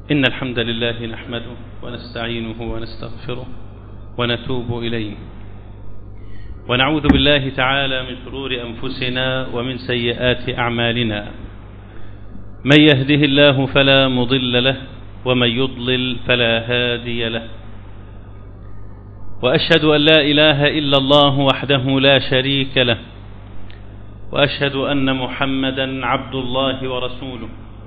إن الحمد لله نحمده ونستعينه ونستغفره ونتوب إليه ونعوذ بالله تعالى من شرور أنفسنا ومن سيئات أعمالنا من يهده الله فلا مضل له ومن يضلل فلا هادي له وأشهد أن لا إله إلا الله وحده لا شريك له وأشهد أن محمدا عبد الله ورسوله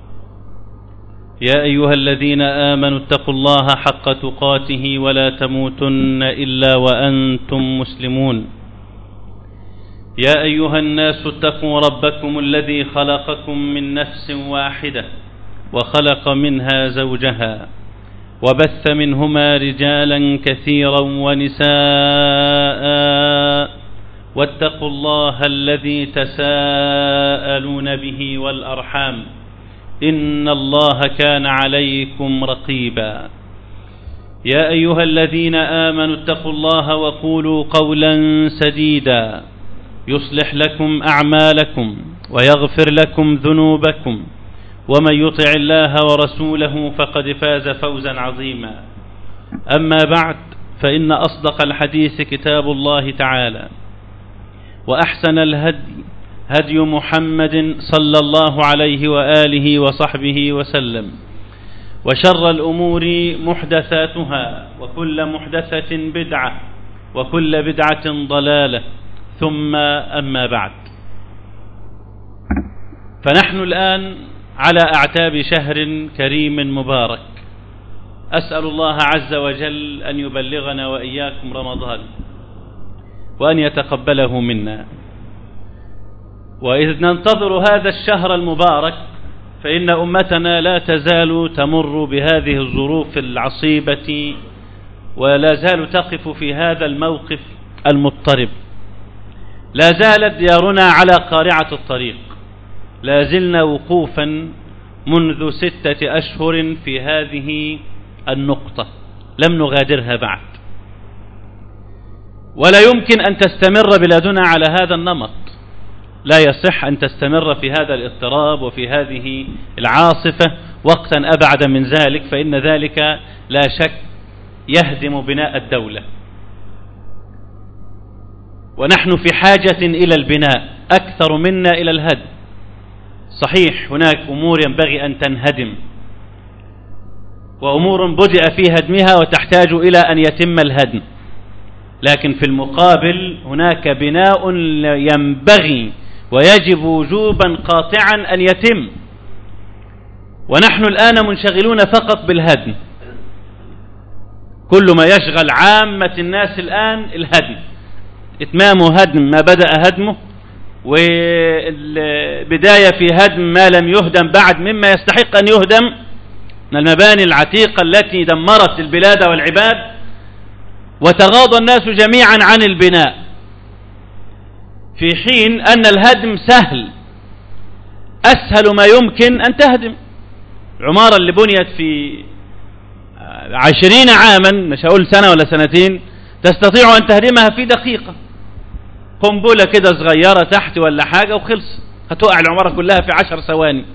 يا أيها الذين آمنوا اتقوا الله حق تقاته ولا تموتن إلا وأنتم مسلمون يا أيها الناس اتقوا ربكم الذي خلقكم من نفس واحدة وخلق منها زوجها وبث منهما رجالا كثيرا ونساء واتقوا الله الذي تساءلون به والأرحام إن الله كان عليكم رقيبا يا أيها الذين آمنوا اتقوا الله وقولوا قولا سديدا يصلح لكم أعمالكم ويغفر لكم ذنوبكم ومن يطع الله ورسوله فقد فاز فوزا عظيما أما بعد فإن أصدق الحديث كتاب الله تعالى وأحسن الهدي هدي محمد صلى الله عليه وآله وصحبه وسلم وشر الأمور محدثاتها وكل محدثة بدعة وكل بدعة ضلالة ثم أما بعد فنحن الآن على أعتاب شهر كريم مبارك أسأل الله عز وجل أن يبلغنا وإياكم رمضان وأن يتقبله منا وإذ ننتظر هذا الشهر المبارك فإن أمتنا لا تزال تمر بهذه الظروف العصيبة ولا زال تقف في هذا الموقف المضطرب لا زالت ديارنا على قارعة الطريق لا زلنا وقوفا منذ ستة أشهر في هذه النقطة لم نغادرها بعد ولا يمكن أن تستمر بلادنا على هذا النمط لا يصح أن تستمر في هذا الاضطراب وفي هذه العاصفة وقتا أبعد من ذلك فإن ذلك لا شك يهدم بناء الدولة ونحن في حاجة إلى البناء أكثر منا إلى الهدم صحيح هناك أمور ينبغي أن تنهدم وأمور بدأ في هدمها وتحتاج إلى أن يتم الهدم لكن في المقابل هناك بناء ينبغي ويجب وجوبا قاطعا أن يتم ونحن الآن منشغلون فقط بالهدم كل ما يشغل عامة الناس الآن الهدم إتمام هدم ما بدأ هدمه والبداية في هدم ما لم يهدم بعد مما يستحق أن يهدم من المباني العتيقة التي دمرت البلاد والعباد وتغاضى الناس جميعا عن البناء في حين أن الهدم سهل أسهل ما يمكن أن تهدم العمارة اللي بنيت في عشرين عاما مش هقول سنة ولا سنتين تستطيع أن تهدمها في دقيقة قنبلة كده صغيرة تحت ولا حاجة وخلص هتقع العمارة كلها في عشر ثواني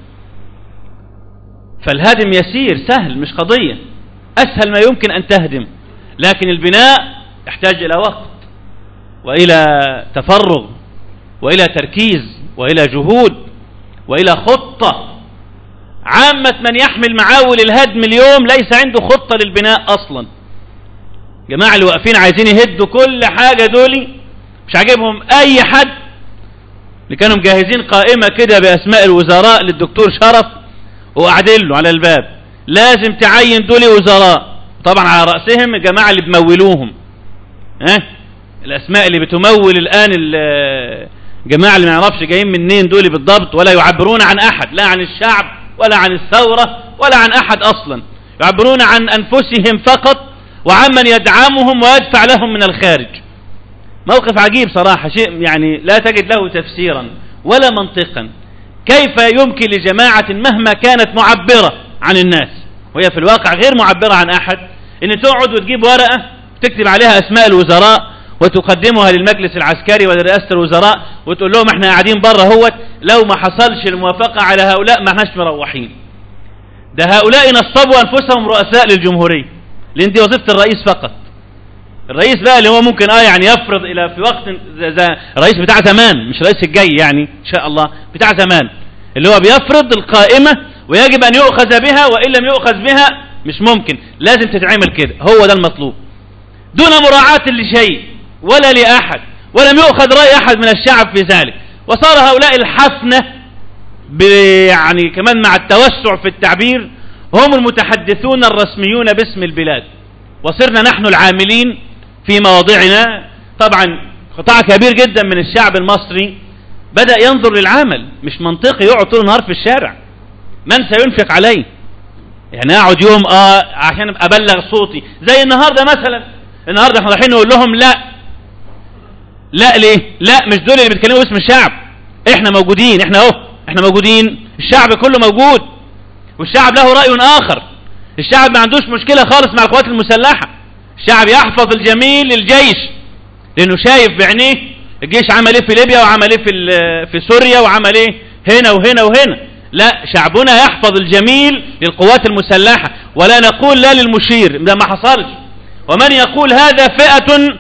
فالهدم يسير سهل مش قضية أسهل ما يمكن أن تهدم لكن البناء يحتاج إلى وقت وإلى تفرغ وإلى تركيز وإلى جهود وإلى خطة عامة من يحمل معاول الهدم اليوم ليس عنده خطة للبناء أصلا جماعة اللي واقفين عايزين يهدوا كل حاجة دولي مش عاجبهم أي حد اللي كانوا مجهزين قائمة كده بأسماء الوزراء للدكتور شرف وقاعدين له على الباب لازم تعين دولي وزراء طبعا على رأسهم الجماعة اللي بمولوهم ها أه؟ الأسماء اللي بتمول الآن الجماعة اللي ما يعرفش جايين منين دول بالضبط ولا يعبرون عن أحد لا عن الشعب ولا عن الثورة ولا عن أحد أصلا يعبرون عن أنفسهم فقط وعمن يدعمهم ويدفع لهم من الخارج موقف عجيب صراحة شيء يعني لا تجد له تفسيرا ولا منطقا كيف يمكن لجماعة مهما كانت معبرة عن الناس وهي في الواقع غير معبرة عن أحد ان تقعد وتجيب ورقة تكتب عليها أسماء الوزراء وتقدمها للمجلس العسكري ولرئاسة الوزراء وتقول لهم احنا قاعدين بره هوت لو ما حصلش الموافقة على هؤلاء ما احناش مروحين ده هؤلاء نصبوا أنفسهم رؤساء للجمهورية لأن دي وظيفة الرئيس فقط الرئيس بقى اللي هو ممكن اه يعني يفرض الى في وقت الرئيس بتاع زمان مش رئيس الجاي يعني ان شاء الله بتاع زمان اللي هو بيفرض القائمة ويجب ان يؤخذ بها وان لم يؤخذ بها مش ممكن لازم تتعمل كده هو ده المطلوب دون مراعاة لشيء ولا لأحد ولم يؤخذ رأي أحد من الشعب في ذلك وصار هؤلاء الحفنة يعني كمان مع التوسع في التعبير هم المتحدثون الرسميون باسم البلاد وصرنا نحن العاملين في مواضعنا طبعا قطاع كبير جدا من الشعب المصري بدأ ينظر للعمل مش منطقي يقعد طول النهار في الشارع من سينفق عليه يعني اقعد يوم اه عشان ابلغ صوتي زي النهارده مثلا النهارده احنا رايحين نقول لهم لا لا ليه لا مش دول اللي بيتكلموا باسم الشعب احنا موجودين احنا اهو احنا موجودين الشعب كله موجود والشعب له رأي آخر الشعب ما عندوش مشكلة خالص مع القوات المسلحة الشعب يحفظ الجميل للجيش لأنه شايف بعينيه الجيش عمل ايه في ليبيا وعمل ايه في, في سوريا وعمل ايه هنا وهنا وهنا لا شعبنا يحفظ الجميل للقوات المسلحة ولا نقول لا للمشير ده ما حصلش ومن يقول هذا فئة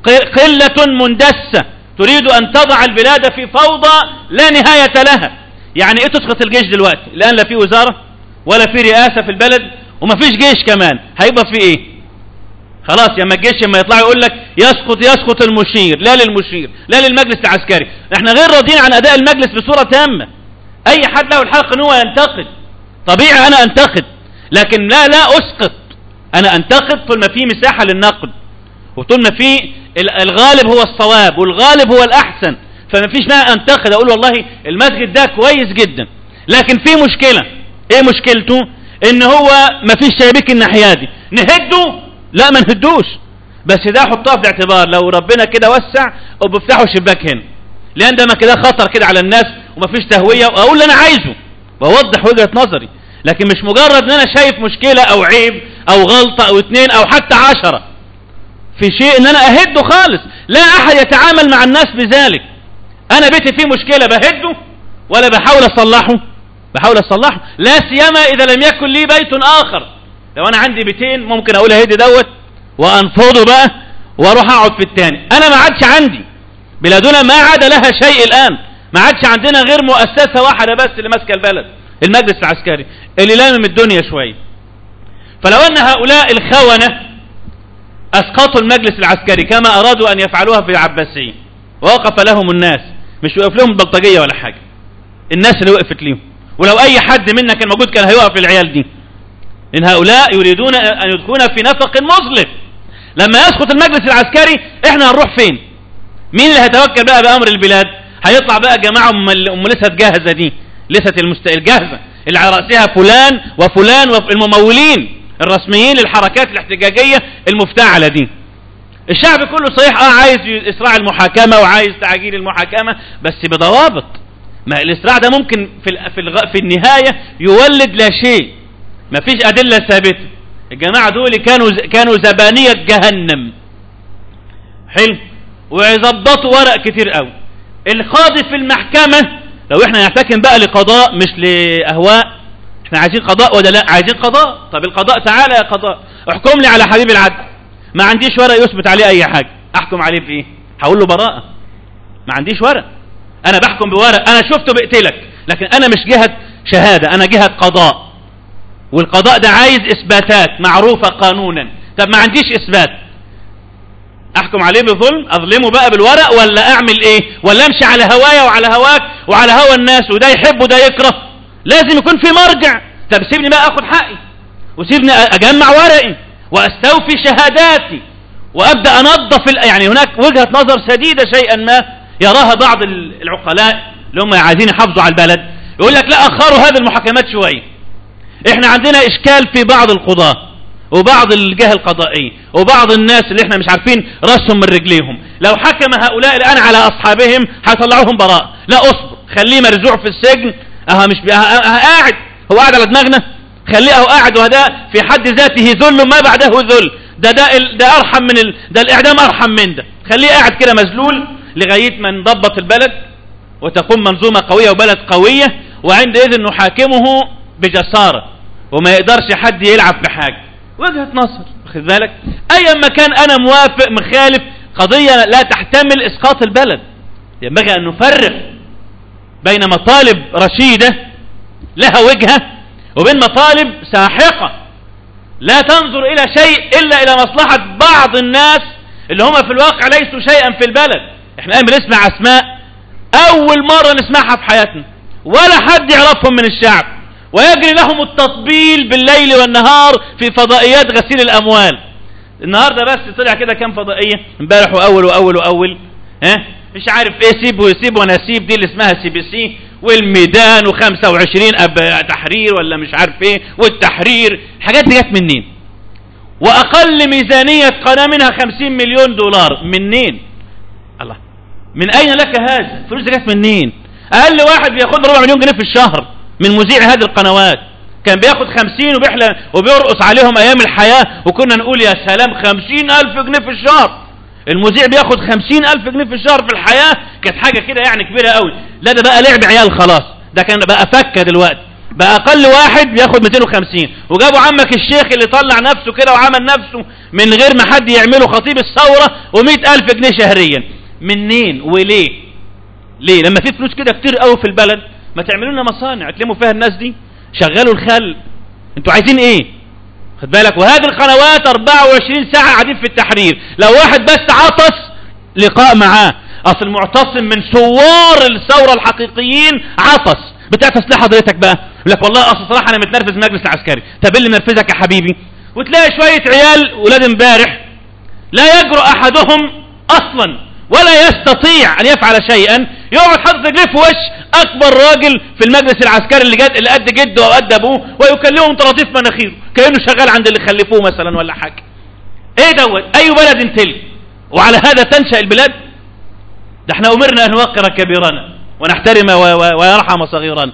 قلة مندسة تريد أن تضع البلاد في فوضى لا نهاية لها يعني ايه تسقط الجيش دلوقتي الآن لا في وزارة ولا في رئاسة في البلد وما فيش جيش كمان هيبقى في ايه خلاص لما الجيش لما يطلع يقول لك يسقط يسقط المشير لا للمشير لا للمجلس العسكري احنا غير راضيين عن اداء المجلس بصورة تامة اي حد له الحق ان هو ينتقد طبيعي انا انتقد لكن لا لا اسقط انا انتقد طول ما في مساحة للنقد وطول ما في الغالب هو الصواب والغالب هو الاحسن فما فيش معنى انتقد اقول والله المسجد ده كويس جدا لكن في مشكلة ايه مشكلته ان هو ما فيش شبابيك الناحية دي نهده لا ما نهدوش بس ده حطها في الاعتبار لو ربنا كده وسع وبفتحوا شباك هنا لان ده ما كده خطر كده على الناس وما فيش تهوية واقول اللي انا عايزه واوضح وجهة نظري لكن مش مجرد ان انا شايف مشكلة او عيب او غلطة او اتنين او حتى عشرة في شيء ان انا اهده خالص لا احد يتعامل مع الناس بذلك انا بيتي فيه مشكلة بهده ولا بحاول اصلحه بحاول اصلحه لا سيما اذا لم يكن لي بيت اخر لو انا عندي بيتين ممكن اقول اهدي دوت وانفضه بقى واروح اقعد في الثاني انا ما عادش عندي بلادنا ما عاد لها شيء الان ما عادش عندنا غير مؤسسة واحدة بس اللي ماسكه البلد المجلس العسكري اللي لامم الدنيا شوية فلو ان هؤلاء الخونة اسقطوا المجلس العسكري كما ارادوا ان يفعلوها في العباسية ووقف لهم الناس مش وقف لهم البلطجية ولا حاجة الناس اللي وقفت ليهم ولو اي حد منا كان موجود كان هيوقف العيال دي ان هؤلاء يريدون ان يدخلون في نفق مظلم لما يسقط المجلس العسكري احنا هنروح فين مين اللي هيتوكل بقى بامر البلاد هيطلع بقى جماعة ام لسه جاهزة دي لسه المست... الجاهزة اللي على رأسها فلان وفلان والممولين الرسميين للحركات الاحتجاجية المفتعلة دي الشعب كله صحيح اه عايز اسراع المحاكمة وعايز تعجيل المحاكمة بس بضوابط ما الاسراع ده ممكن في في, الغ... في النهاية يولد لا شيء ما فيش ادلة ثابتة الجماعة دول كانوا ز... كانوا زبانية جهنم حلو ويظبطوا ورق كتير قوي القاضي في المحكمة لو احنا نحتكم بقى لقضاء مش لأهواء احنا عايزين قضاء ولا لا عايزين قضاء طب القضاء تعالى يا قضاء احكم لي على حبيب العدل ما عنديش ورق يثبت عليه اي حاجة احكم عليه بايه هقول له براءة ما عنديش ورق انا بحكم بورق انا شفته بقتلك لكن انا مش جهة شهادة انا جهة قضاء والقضاء ده عايز اثباتات معروفة قانونا طب ما عنديش اثبات احكم عليه بظلم اظلمه بقى بالورق ولا اعمل ايه ولا امشي على هوايا وعلى هواك وعلى هوى الناس وده يحب وده يكره لازم يكون في مرجع طب سيبني بقى اخد حقي وسيبني اجمع ورقي واستوفي شهاداتي وابدا انظف يعني هناك وجهة نظر سديدة شيئا ما يراها بعض العقلاء اللي هم عايزين يحافظوا على البلد يقول لك لا اخروا هذه المحاكمات شوية احنا عندنا اشكال في بعض القضاة وبعض الجهة القضائية وبعض الناس اللي احنا مش عارفين راسهم من رجليهم لو حكم هؤلاء الان على اصحابهم هيطلعوهم براء لا اصبر خليه مرزوع في السجن اه مش اه قاعد هو قاعد على دماغنا خليه اهو قاعد وهذا في حد ذاته ذل ما بعده ذل ده ده ده ارحم من ال... ده الاعدام ارحم من ده خليه قاعد كده مذلول لغايه ما نضبط البلد وتقوم منظومه قويه وبلد قويه وعندئذ نحاكمه بجساره وما يقدرش حد يلعب في حاجة وجهة نظر واخد بالك ايا ما كان انا موافق مخالف قضية لا تحتمل اسقاط البلد ينبغي ان نفرق بين مطالب رشيدة لها وجهة وبين مطالب ساحقة لا تنظر الى شيء الا الى مصلحة بعض الناس اللي هم في الواقع ليسوا شيئا في البلد احنا الان بنسمع اسماء اول مرة نسمعها في حياتنا ولا حد يعرفهم من الشعب ويجري لهم التطبيل بالليل والنهار في فضائيات غسيل الاموال النهارده بس طلع كده كام فضائيه امبارح واول واول واول ها مش عارف ايه سيب وسيب ونسيب دي اللي اسمها سي بي سي والميدان و25 اب تحرير ولا مش عارف ايه والتحرير الحاجات دي جت منين واقل ميزانيه قناه منها 50 مليون دولار منين الله من اين لك هذا الفلوس دي جت منين اقل واحد بياخد ربع مليون جنيه في الشهر من مذيع هذه القنوات كان بياخد خمسين وبيحلى وبيرقص عليهم ايام الحياة وكنا نقول يا سلام خمسين الف جنيه في الشهر المذيع بياخد خمسين الف جنيه في الشهر في الحياة كانت حاجة كده يعني كبيرة قوي لا ده بقى لعب عيال خلاص ده كان بقى فكة دلوقتي بقى اقل واحد بياخد 250 وجابوا عمك الشيخ اللي طلع نفسه كده وعمل نفسه من غير ما حد يعمله خطيب الثورة و100 الف جنيه شهريا منين وليه ليه لما في فلوس كده كتير قوي في البلد ما تعملوا لنا مصانع تلموا فيها الناس دي شغلوا الخل انتوا عايزين ايه خد بالك وهذه القنوات 24 ساعة قاعدين في التحرير لو واحد بس عطس لقاء معاه اصل المعتصم من ثوار الثورة الحقيقيين عطس بتعطس ليه حضرتك بقى يقول لك والله اصل صراحة انا متنرفز من المجلس العسكري طب ايه اللي منرفزك يا حبيبي وتلاقي شوية عيال ولاد امبارح لا يجرؤ احدهم اصلا ولا يستطيع ان يفعل شيئا يقعد حاطط رجليه في وش اكبر راجل في المجلس العسكري اللي جد اللي قد جده او قد ابوه ويكلمهم طراطيف مناخيره كانه شغال عند اللي خلفوه مثلا ولا حاجه ايه دوت اي بلد تلك وعلى هذا تنشا البلاد ده احنا امرنا ان نوقر كبيرنا ونحترم و... و... ويرحم صغيرنا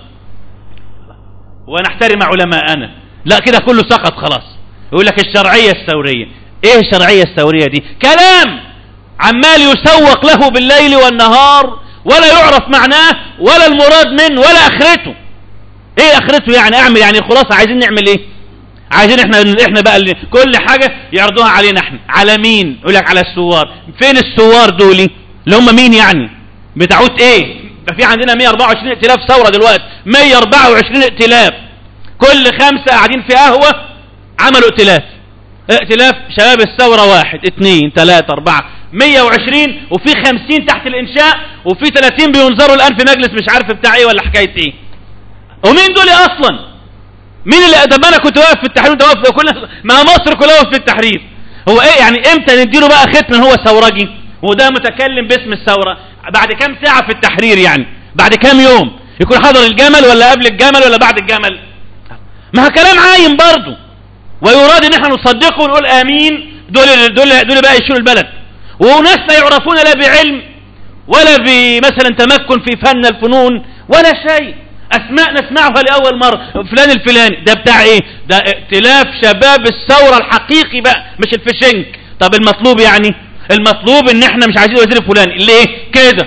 ونحترم علماءنا لا كده كله سقط خلاص يقول لك الشرعيه الثوريه ايه الشرعيه الثوريه دي كلام عمال يسوق له بالليل والنهار ولا يعرف معناه ولا المراد منه ولا اخرته ايه اخرته يعني اعمل يعني خلاص عايزين نعمل ايه عايزين احنا احنا بقى اللي كل حاجة يعرضوها علينا احنا على مين يقول لك على الثوار فين الثوار دول اللي هم مين يعني بتاعوت ايه ده في عندنا 124 ائتلاف ثورة دلوقتي 124 ائتلاف كل خمسة قاعدين في قهوة عملوا ائتلاف ائتلاف شباب الثورة واحد اثنين ثلاثة اربعة 120 وفي 50 تحت الانشاء وفي 30 بينظروا الان في مجلس مش عارف بتاع ايه ولا حكايه ايه ومين دول اصلا مين اللي طب انا كنت واقف في التحرير وانت واقف كل ما مصر كلها واقف في التحرير هو ايه يعني امتى نديله بقى ختم هو ثورجي وده متكلم باسم الثوره بعد كام ساعه في التحرير يعني بعد كام يوم يكون حضر الجمل ولا قبل الجمل ولا بعد الجمل ما هو كلام عايم برضه ويراد ان احنا نصدقه ونقول امين دول دول دول بقى يشيلوا البلد وناس لا يعرفون لا بعلم ولا بمثلا تمكن في فن الفنون ولا شيء اسماء نسمعها لاول مره فلان الفلاني ده بتاع ايه ده ائتلاف شباب الثوره الحقيقي بقى مش الفشنك طب المطلوب يعني المطلوب ان احنا مش عايزين وزير فلاني ليه كده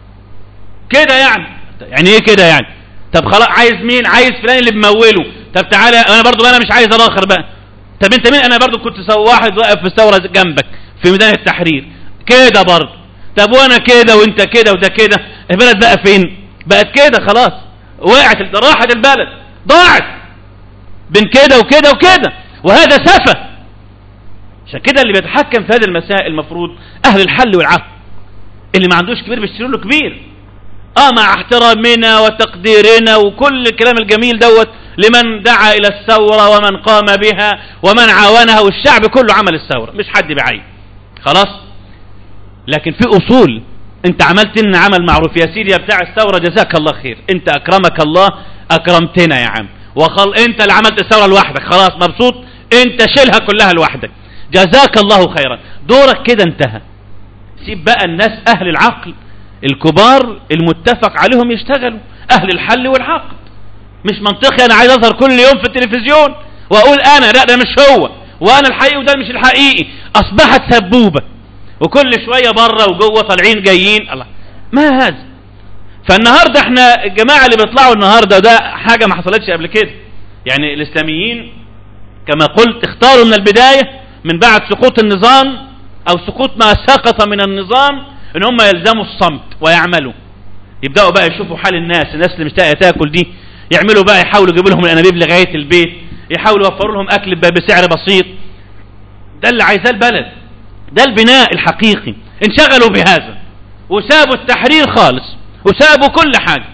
كده يعني يعني ايه كده يعني طب خلاص عايز مين عايز فلان اللي بموله طب تعالى انا برضو انا مش عايز الاخر بقى طب انت مين انا برضو كنت واحد واقف في الثوره جنبك في ميدان التحرير كده برضه طب وانا كده وانت كده وده كده البلد بقى فين بقت كده خلاص وقعت راحت البلد ضاعت بين كده وكده وكده وهذا سفه عشان كده اللي بيتحكم في هذه المسائل المفروض اهل الحل والعقد اللي ما عندوش كبير بيشتروا له كبير اه مع احترامنا وتقديرنا وكل الكلام الجميل دوت لمن دعا الى الثورة ومن قام بها ومن عاونها والشعب كله عمل الثورة مش حد بعين خلاص لكن في اصول انت عملت لنا عمل معروف يا سيدي يا بتاع الثوره جزاك الله خير انت اكرمك الله اكرمتنا يا عم وخل انت اللي عملت الثوره لوحدك خلاص مبسوط انت شيلها كلها لوحدك جزاك الله خيرا دورك كده انتهى سيب بقى الناس اهل العقل الكبار المتفق عليهم يشتغلوا اهل الحل والعقد مش منطقي انا عايز اظهر كل يوم في التلفزيون واقول انا لا ده مش هو وانا الحقيقي وده مش الحقيقي اصبحت سبوبه وكل شوية بره وجوه طالعين جايين الله ما هذا فالنهاردة احنا الجماعة اللي بيطلعوا النهاردة ده حاجة ما حصلتش قبل كده يعني الإسلاميين كما قلت اختاروا من البداية من بعد سقوط النظام أو سقوط ما سقط من النظام ان هم يلزموا الصمت ويعملوا يبدأوا بقى يشوفوا حال الناس الناس اللي مشتاقة تاكل دي يعملوا بقى يحاولوا يجيبوا لهم الانابيب لغاية البيت يحاولوا يوفروا لهم اكل بسعر بسيط ده اللي عايزاه البلد ده البناء الحقيقي انشغلوا بهذا وسابوا التحرير خالص وسابوا كل حاجة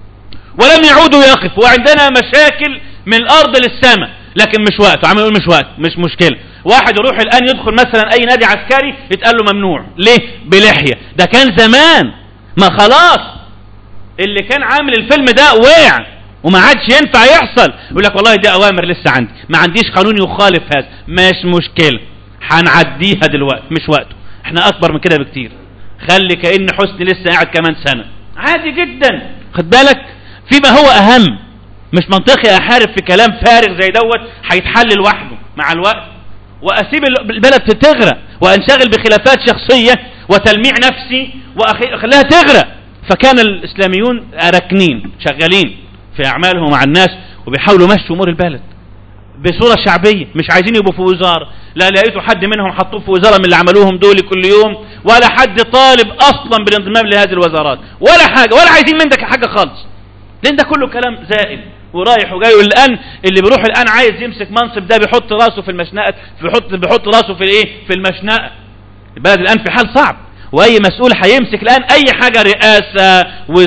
ولم يعودوا يقفوا وعندنا مشاكل من الارض للسماء لكن مش وقته عم يقول مش وقت مش مشكلة واحد يروح الان يدخل مثلا اي نادي عسكري يتقال له ممنوع ليه بلحية ده كان زمان ما خلاص اللي كان عامل الفيلم ده وقع وما عادش ينفع يحصل يقول لك والله دي اوامر لسه عندي ما عنديش قانون يخالف هذا مش مشكلة هنعديها دلوقتي مش وقته احنا اكبر من كده بكتير خلي كأن حسني لسه قاعد كمان سنة عادي جدا خد بالك فيما هو اهم مش منطقي احارب في كلام فارغ زي دوت هيتحل لوحده مع الوقت واسيب البلد تغرق وانشغل بخلافات شخصية وتلميع نفسي واخليها تغرق فكان الاسلاميون راكنين شغالين في اعمالهم مع الناس وبيحاولوا يمشوا امور البلد بصورة شعبية مش عايزين يبقوا في وزارة لا لقيتوا حد منهم حطوه في وزارة من اللي عملوهم دول كل يوم ولا حد طالب اصلا بالانضمام لهذه الوزارات ولا حاجة ولا عايزين منك حاجة خالص لان ده كله كلام زائد ورايح وجاي والان اللي بيروح الان عايز يمسك منصب ده بيحط راسه في المشنقه بيحط بيحط راسه في الايه في المشنقه البلد الان في حال صعب واي مسؤول هيمسك الان اي حاجه رئاسه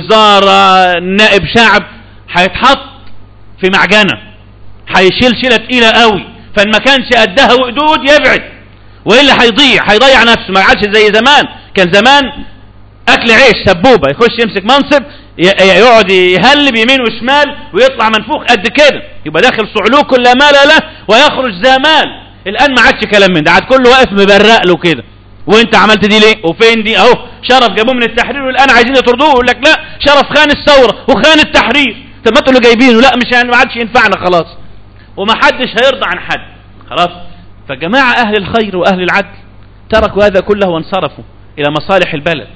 وزاره نائب شعب هيتحط في معجنه هيشيل شيله تقيله قوي فان ما كانش قدها وقدود يبعد والا هيضيع هيضيع نفسه ما عادش زي زمان كان زمان اكل عيش سبوبه يخش يمسك منصب يقعد يهلب يمين وشمال ويطلع منفوخ قد كده يبقى داخل صعلوك لا مال له ويخرج ذا مال الان ما عادش كلام من ده عاد كله واقف مبرق له كده وانت عملت دي ليه وفين دي اهو شرف جابوه من التحرير والان عايزين يطردوه يقول لك لا شرف خان الثوره وخان التحرير طب ما انتوا اللي جايبينه لا مش يعني ما عادش ينفعنا خلاص وما حدش هيرضى عن حد خلاص فجماعه اهل الخير واهل العدل تركوا هذا كله وانصرفوا الى مصالح البلد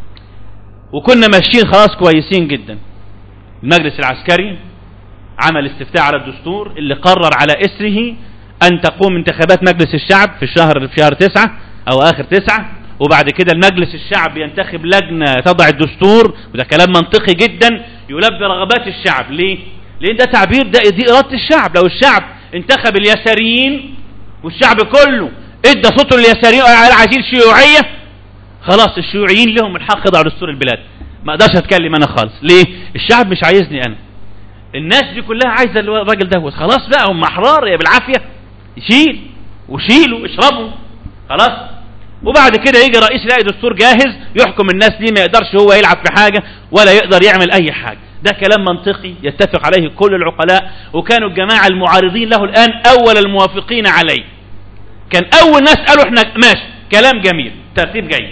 وكنا ماشيين خلاص كويسين جدا المجلس العسكري عمل استفتاء على الدستور اللي قرر على اسره ان تقوم انتخابات مجلس الشعب في الشهر في شهر تسعة او اخر تسعة وبعد كده المجلس الشعب ينتخب لجنة تضع الدستور وده كلام منطقي جدا يلبي رغبات الشعب ليه لان ده تعبير ده دي ارادة الشعب لو الشعب انتخب اليساريين والشعب كله ادى صوته لليساريين عايزين شيوعية خلاص الشيوعيين لهم الحق يضعوا دستور البلاد ما اقدرش اتكلم انا خالص ليه الشعب مش عايزني انا الناس دي كلها عايزه الراجل دوت خلاص بقى هم احرار يا بالعافيه يشيل وشيلوا اشربوا خلاص وبعد كده يجي رئيس يلاقي دستور جاهز يحكم الناس دي ما يقدرش هو يلعب في حاجه ولا يقدر يعمل اي حاجه ده كلام منطقي يتفق عليه كل العقلاء وكانوا الجماعه المعارضين له الان اول الموافقين عليه كان اول ناس قالوا احنا ماشي كلام جميل ترتيب جيد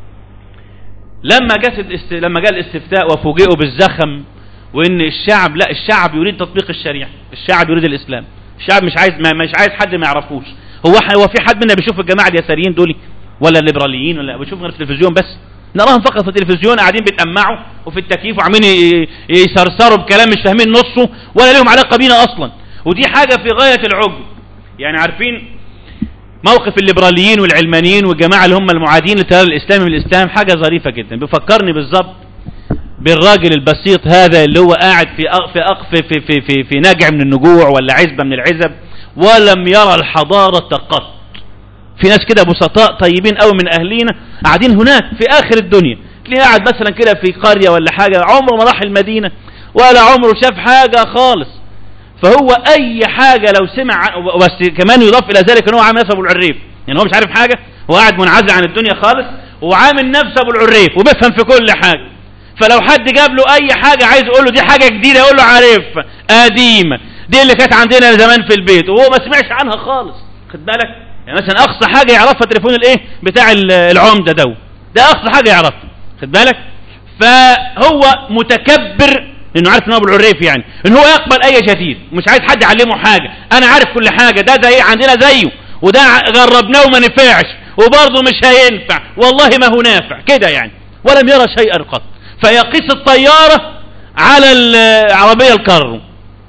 لما جت الاست... لما جاء الاستفتاء وفوجئوا بالزخم وان الشعب لا الشعب يريد تطبيق الشريعه الشعب يريد الاسلام الشعب مش عايز ما مش عايز حد ما يعرفوش هو هو في حد منا بيشوف الجماعه اليساريين دول ولا الليبراليين ولا بيشوف غير في التلفزيون بس نراهم فقط في التلفزيون قاعدين بيتأمعوا وفي التكييف وعاملين يسرسروا بكلام مش فاهمين نصه ولا لهم علاقه بينا اصلا ودي حاجه في غايه العجب يعني عارفين موقف الليبراليين والعلمانيين والجماعة اللي هم المعادين للتيار الإسلامي من الإسلام حاجة ظريفة جدا بيفكرني بالظبط بالراجل البسيط هذا اللي هو قاعد في أق في أق في في في في, في نجع من النجوع ولا عزبة من العزب ولم يرى الحضارة قط في ناس كده بسطاء طيبين قوي من أهلينا قاعدين هناك في آخر الدنيا تلاقيه قاعد مثلا كده في قرية ولا حاجة عمره ما راح المدينة ولا عمره شاف حاجة خالص فهو اي حاجة لو سمع بس كمان يضاف الى ذلك ان هو عامل نفسه ابو العريف يعني هو مش عارف حاجة هو قاعد منعزل عن الدنيا خالص وعامل نفسه ابو العريف وبيفهم في كل حاجة فلو حد جاب له اي حاجة عايز يقول له دي حاجة جديدة يقول له عارف قديمة دي اللي كانت عندنا زمان في البيت وهو ما سمعش عنها خالص خد بالك يعني مثلا اقصى حاجة يعرفها تليفون الايه بتاع العمدة ده ده اقصى حاجة يعرفها خد بالك فهو متكبر انه عارف ان هو ابو العريف يعني ان هو يقبل اي جديد مش عايز حد يعلمه حاجة انا عارف كل حاجة ده زي عندنا زيه وده جربناه وما نفعش وبرضه مش هينفع والله ما هو نافع كده يعني ولم يرى شيئا قط فيقيس الطيارة على العربية الكارو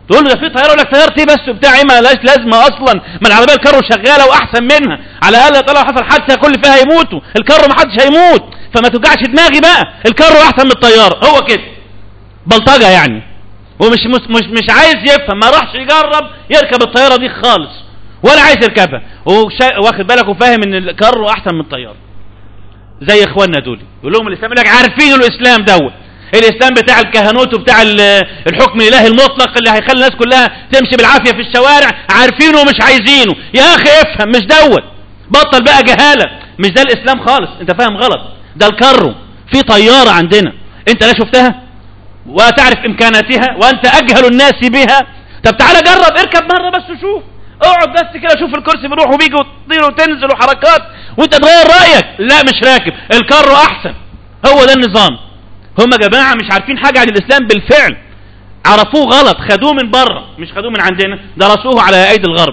تقول له ده في طياره يقول لك طيارتي بس بتاع ايه ما لهاش لازمه اصلا ما العربيه الكارو شغاله واحسن منها على الاقل طلع حصل حادثه كل فيها يموتوا الكارو ما حدش هيموت فما توجعش دماغي بقى الكارو احسن من الطياره هو كده بلطجه يعني ومش مش مش, مش عايز يفهم ما راحش يجرب يركب الطياره دي خالص ولا عايز يركبها وشا... واخد بالك وفاهم ان الكارو احسن من الطياره زي اخواننا دول يقول لهم الاسلام يقول لك عارفين الاسلام دوت الاسلام بتاع الكهنوت وبتاع الحكم الالهي المطلق اللي هيخلي الناس كلها تمشي بالعافيه في الشوارع عارفينه ومش عايزينه يا اخي افهم مش دوت بطل بقى جهاله مش ده الاسلام خالص انت فاهم غلط ده الكرو في طياره عندنا انت لا شفتها وتعرف امكاناتها وانت اجهل الناس بها طب تعالى جرب اركب مره بس وشوف اقعد بس كده شوف الكرسي بيروح وبيجي وتطير وتنزل وحركات وانت تغير رايك لا مش راكب الكرو احسن هو ده النظام هم يا جماعه مش عارفين حاجه عن الاسلام بالفعل عرفوه غلط خدوه من بره مش خدوه من عندنا درسوه على ايدي الغرب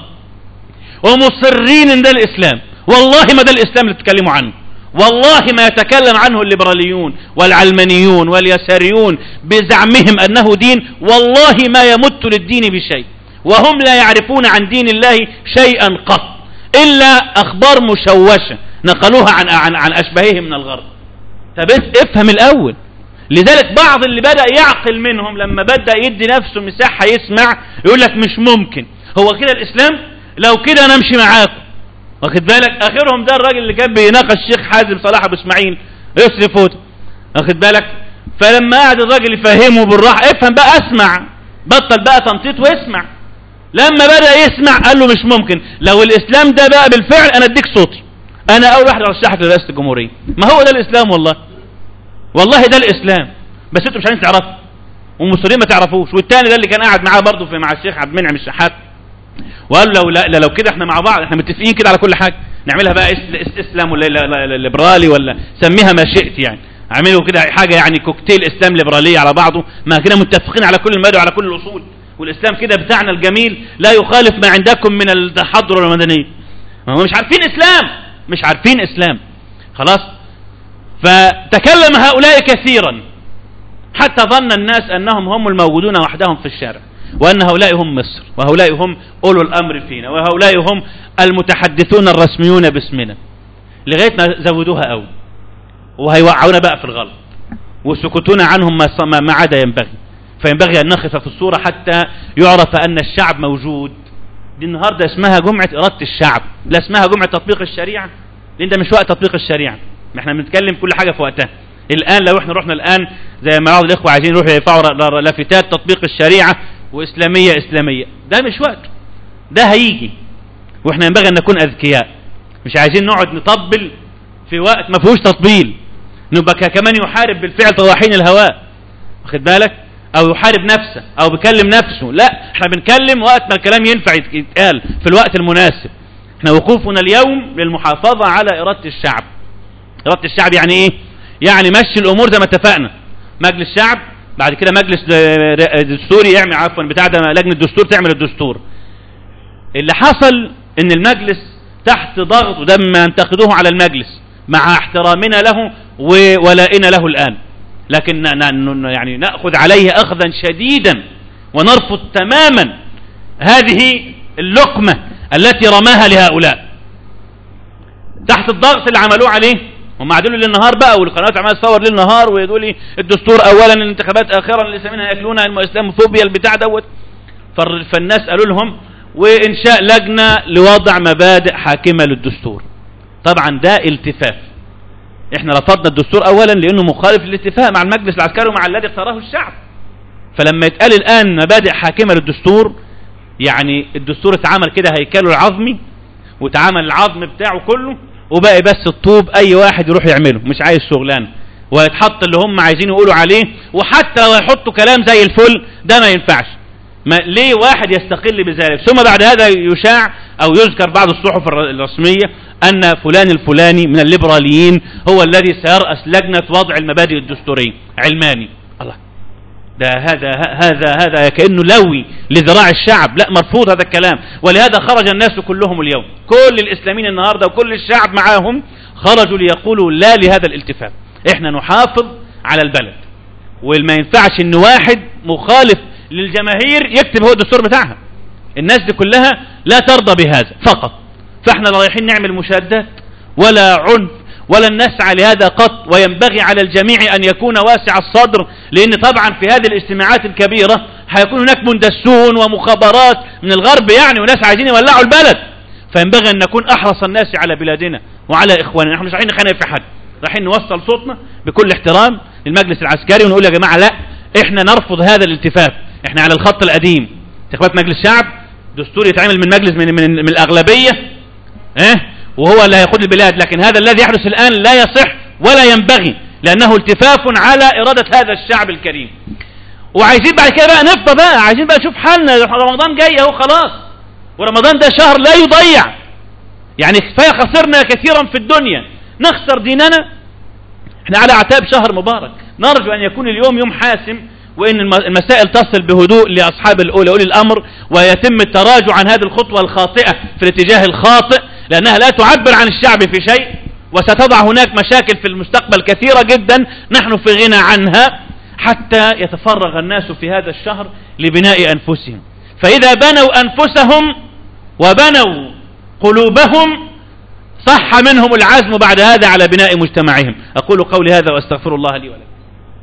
ومصرين ان ده الاسلام والله ما ده الاسلام اللي بتتكلموا عنه والله ما يتكلم عنه الليبراليون والعلمانيون واليساريون بزعمهم انه دين والله ما يمت للدين بشيء وهم لا يعرفون عن دين الله شيئا قط الا اخبار مشوشه نقلوها عن عن عن اشباههم من الغرب طب افهم الاول لذلك بعض اللي بدأ يعقل منهم لما بدأ يدي نفسه مساحة يسمع يقول لك مش ممكن هو كده الإسلام لو كده أنا أمشي معاكم واخد بالك آخرهم ده الراجل اللي كان بيناقش الشيخ حازم صلاح أبو إسماعيل يسري فوت واخد بالك فلما قعد الراجل يفهمه بالراحة افهم بقى اسمع بطل بقى تنطيط واسمع لما بدأ يسمع قال له مش ممكن لو الإسلام ده بقى بالفعل أنا أديك صوتي أنا أول واحد أرشحك لرئاسة الجمهورية ما هو ده الإسلام والله والله ده الاسلام بس انتوا مش عايزين تعرفوا والمصريين ما تعرفوش والتاني ده اللي كان قاعد معاه برضه في مع الشيخ عبد المنعم الشحات وقال لو لا, لا لو كده احنا مع بعض احنا متفقين كده على كل حاجه نعملها بقى اسلام ولا ليبرالي ولا سميها ما شئت يعني اعملوا كده حاجه يعني كوكتيل اسلام ليبراليه على بعضه ما كده متفقين على كل المبادئ وعلى كل الاصول والاسلام كده بتاعنا الجميل لا يخالف ما عندكم من التحضر والمدنيه هم مش عارفين اسلام مش عارفين اسلام خلاص فتكلم هؤلاء كثيرا حتى ظن الناس أنهم هم الموجودون وحدهم في الشارع وأن هؤلاء هم مصر وهؤلاء هم أولو الأمر فينا وهؤلاء هم المتحدثون الرسميون باسمنا لغاية ما زودوها أوي وهيوقعونا بقى في الغلط وسكوتنا عنهم ما, ما عدا ينبغي فينبغي أن نخف في الصورة حتى يعرف أن الشعب موجود دي النهاردة اسمها جمعة إرادة الشعب لا اسمها جمعة تطبيق الشريعة لأن ده مش وقت تطبيق الشريعة ما احنا بنتكلم كل حاجة في وقتها الآن لو احنا رحنا الآن زي ما بعض الإخوة عايزين يروحوا يرفعوا لافتات تطبيق الشريعة وإسلامية إسلامية ده مش وقته ده هيجي واحنا ينبغي أن نكون أذكياء مش عايزين نقعد نطبل في وقت ما فيهوش تطبيل نبقى كمان يحارب بالفعل طواحين الهواء واخد بالك او يحارب نفسه او بيكلم نفسه لا احنا بنكلم وقت ما الكلام ينفع يتقال في الوقت المناسب احنا وقوفنا اليوم للمحافظة على إرادة الشعب إرادة الشعب يعني إيه يعني مشي الأمور زي ما اتفقنا مجلس شعب بعد كده مجلس دستوري يعمل عفوا بتاع ده لجنة دستور تعمل الدستور اللي حصل ان المجلس تحت ضغط وده ما ينتقدوه على المجلس مع احترامنا له وولائنا له الآن لكن يعني نأخذ عليه أخذا شديدا ونرفض تماما هذه اللقمة التي رماها لهؤلاء تحت الضغط اللي عملوه عليه هم قاعدين له للنهار بقى والقنوات عماله تصور ليل نهار ويقولوا لي الدستور اولا الانتخابات اخرا اللي منها ياكلون الاسلاموفوبيا البتاع دوت فالناس قالوا لهم وانشاء لجنه لوضع مبادئ حاكمه للدستور طبعا ده التفاف احنا رفضنا الدستور اولا لانه مخالف للاتفاق مع المجلس العسكري ومع الذي اختاره الشعب فلما يتقال الان مبادئ حاكمه للدستور يعني الدستور اتعمل كده هيكله العظمي واتعمل العظم بتاعه كله وبقى بس الطوب اي واحد يروح يعمله مش عايز شغلانه ويتحط اللي هم عايزين يقولوا عليه وحتى لو يحطوا كلام زي الفل ده ما ينفعش ما ليه واحد يستقل بذلك ثم بعد هذا يشاع او يذكر بعض الصحف الرسمية ان فلان الفلاني من الليبراليين هو الذي سيرأس لجنة وضع المبادئ الدستورية علماني الله ده هذا هذا هذا كأنه لوي لذراع الشعب لا مرفوض هذا الكلام ولهذا خرج الناس كلهم اليوم كل الإسلاميين النهاردة وكل الشعب معاهم خرجوا ليقولوا لا لهذا الالتفات احنا نحافظ على البلد وما ينفعش ان واحد مخالف للجماهير يكتب هو الدستور بتاعها الناس دي كلها لا ترضى بهذا فقط فاحنا لا رايحين نعمل مشادات ولا عنف ولن نسعى لهذا قط وينبغي على الجميع أن يكون واسع الصدر لأن طبعا في هذه الاجتماعات الكبيرة هيكون هناك مندسون ومخابرات من الغرب يعني وناس عايزين يولعوا البلد فينبغي أن نكون أحرص الناس على بلادنا وعلى إخواننا نحن مش رايحين نخانق في حد رايحين نوصل صوتنا بكل احترام للمجلس العسكري ونقول يا جماعة لا احنا نرفض هذا الالتفاف احنا على الخط القديم انتخابات مجلس الشعب دستور يتعمل من مجلس من, من, من الأغلبية اه وهو اللي هيقود البلاد لكن هذا الذي يحدث الآن لا يصح ولا ينبغي لأنه التفاف على إرادة هذا الشعب الكريم وعايزين بعد كده بقى نفضى بقى عايزين بقى نشوف حالنا رمضان جاي اهو خلاص ورمضان ده شهر لا يضيع يعني كفايه خسرنا كثيرا في الدنيا نخسر ديننا احنا على اعتاب شهر مبارك نرجو ان يكون اليوم يوم حاسم وان المسائل تصل بهدوء لاصحاب الاولى اولي الامر ويتم التراجع عن هذه الخطوه الخاطئه في الاتجاه الخاطئ لانها لا تعبر عن الشعب في شيء وستضع هناك مشاكل في المستقبل كثيره جدا نحن في غنى عنها حتى يتفرغ الناس في هذا الشهر لبناء أنفسهم فإذا بنوا أنفسهم وبنوا قلوبهم صح منهم العزم بعد هذا على بناء مجتمعهم أقول قولي هذا وأستغفر الله لي ولكم